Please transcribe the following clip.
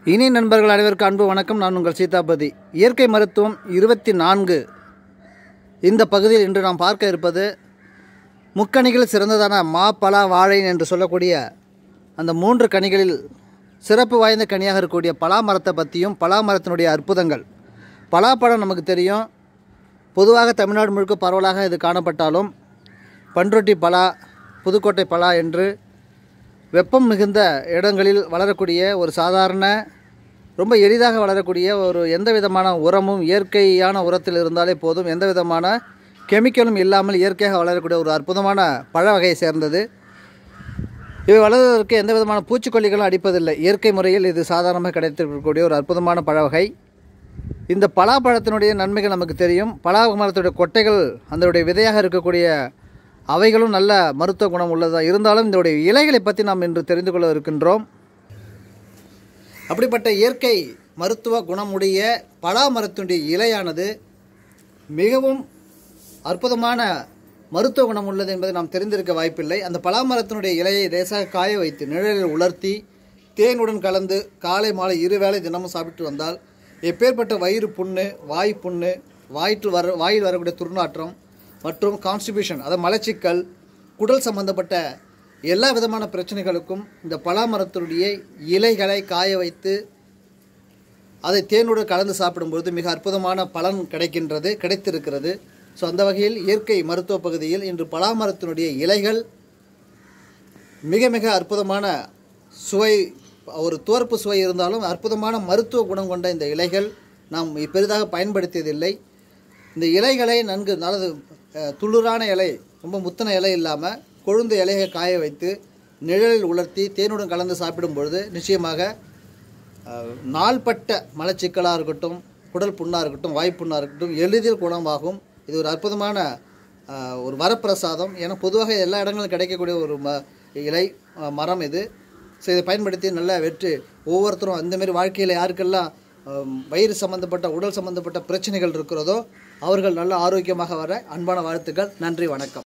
இனி நண்பர்கள் அனைவருக்கும் அன்பு வணக்கம் நான் உங்கள் சீதாபதி இயற்கை மருத்துவம் இருபத்தி நான்கு இந்த பகுதியில் இன்று நாம் பார்க்க இருப்பது முக்கணிகள் சிறந்ததான மா பலா வாழை என்று சொல்லக்கூடிய அந்த மூன்று கனிகளில் சிறப்பு வாய்ந்த கனியாக இருக்கக்கூடிய பலா மரத்தை பற்றியும் பலா மரத்தினுடைய அற்புதங்கள் பலாப்பழம் நமக்கு தெரியும் பொதுவாக தமிழ்நாடு முழுக்க பரவலாக இது காணப்பட்டாலும் பன்ருட்டி பலா புதுக்கோட்டை பலா என்று வெப்பம் மிகுந்த இடங்களில் வளரக்கூடிய ஒரு சாதாரண ரொம்ப எளிதாக வளரக்கூடிய ஒரு எந்த விதமான உரமும் இயற்கையான உரத்தில் இருந்தாலே போதும் எந்த விதமான கெமிக்கலும் இல்லாமல் இயற்கையாக வளரக்கூடிய ஒரு அற்புதமான பழ வகையை சேர்ந்தது இவை வளர்வதற்கு எந்த விதமான பூச்சிக்கொல்லிகளும் அடிப்பதில்லை இயற்கை முறையில் இது சாதாரணமாக கிடைத்திருக்கக்கூடிய ஒரு அற்புதமான பழ வகை இந்த பலாப்பழத்தினுடைய நன்மைகள் நமக்கு தெரியும் பலா மரத்துடைய கொட்டைகள் அதனுடைய விதையாக இருக்கக்கூடிய அவைகளும் நல்ல மருத்துவ குணம் உள்ளதாக இருந்தாலும் இதனுடைய இலைகளை பற்றி நாம் இன்று தெரிந்து கொள்ள இருக்கின்றோம் அப்படிப்பட்ட இயற்கை மருத்துவ குணமுடைய பலா மரத்தினுடைய இலையானது மிகவும் அற்புதமான மருத்துவ குணம் உள்ளது என்பதை நாம் தெரிந்திருக்க வாய்ப்பில்லை அந்த பலா மரத்தினுடைய இலையை லேசாக காய வைத்து நிழலில் உலர்த்தி தேனுடன் கலந்து காலை மாலை இருவேளை தினமும் சாப்பிட்டு வந்தால் எப்பேற்பட்ட வயிறு புண்ணு வாய் புண்ணு வாயிற்று வர வாயில் வரக்கூடிய துர்நாற்றம் மற்றும் கான்ஸ்டிபியூஷன் அதாவது மலச்சிக்கல் குடல் சம்பந்தப்பட்ட எல்லா விதமான பிரச்சனைகளுக்கும் இந்த பலா மரத்தினுடைய இலைகளை காய வைத்து அதை தேனுடன் கலந்து சாப்பிடும்பொழுது மிக அற்புதமான பலன் கிடைக்கின்றது கிடைத்திருக்கிறது ஸோ அந்த வகையில் இயற்கை மருத்துவ பகுதியில் இன்று பலா மரத்தினுடைய இலைகள் மிக மிக அற்புதமான சுவை ஒரு துவர்ப்பு சுவை இருந்தாலும் அற்புதமான மருத்துவ குணம் கொண்ட இந்த இலைகள் நாம் பெரிதாக பயன்படுத்தியதில்லை இந்த இலைகளை நன்கு நல்லது அஹ், துளிரான இலை ரொம்ப முத்தின இலை இல்லாமல் கொழுந்து இலையை காய வைத்து நிழலில் உலர்த்தி தேனுடன் கலந்து சாப்பிடும் பொழுது நிச்சயமாக அஹ், நாள்பட்ட மலச்சிக்கலாக இருக்கட்டும் குடல் புண்ணாக இருக்கட்டும் வாய்ப்புண்ணாக இருக்கட்டும் எளிதில் குணமாகும் இது ஒரு அற்புதமான அஹ், ஒரு வரப்பிரசாதம் ஏன்னா பொதுவாக எல்லா இடங்களிலும் கிடைக்கக்கூடிய ஒரு ம இலை அஹ், மரம் இது ஸோ இதை பயன்படுத்தி நல்லா வெற்றி ஒவ்வொருத்தரும் அந்த மாதிரி வாழ்க்கையில் யாருக்கெல்லாம் அஹ், வயிறு சம்பந்தப்பட்ட உடல் சம்பந்தப்பட்ட பிரச்சனைகள் இருக்கிறதோ அவர்கள் நல்ல ஆரோக்கியமாக வர அன்பான வாழ்த்துக்கள் நன்றி வணக்கம்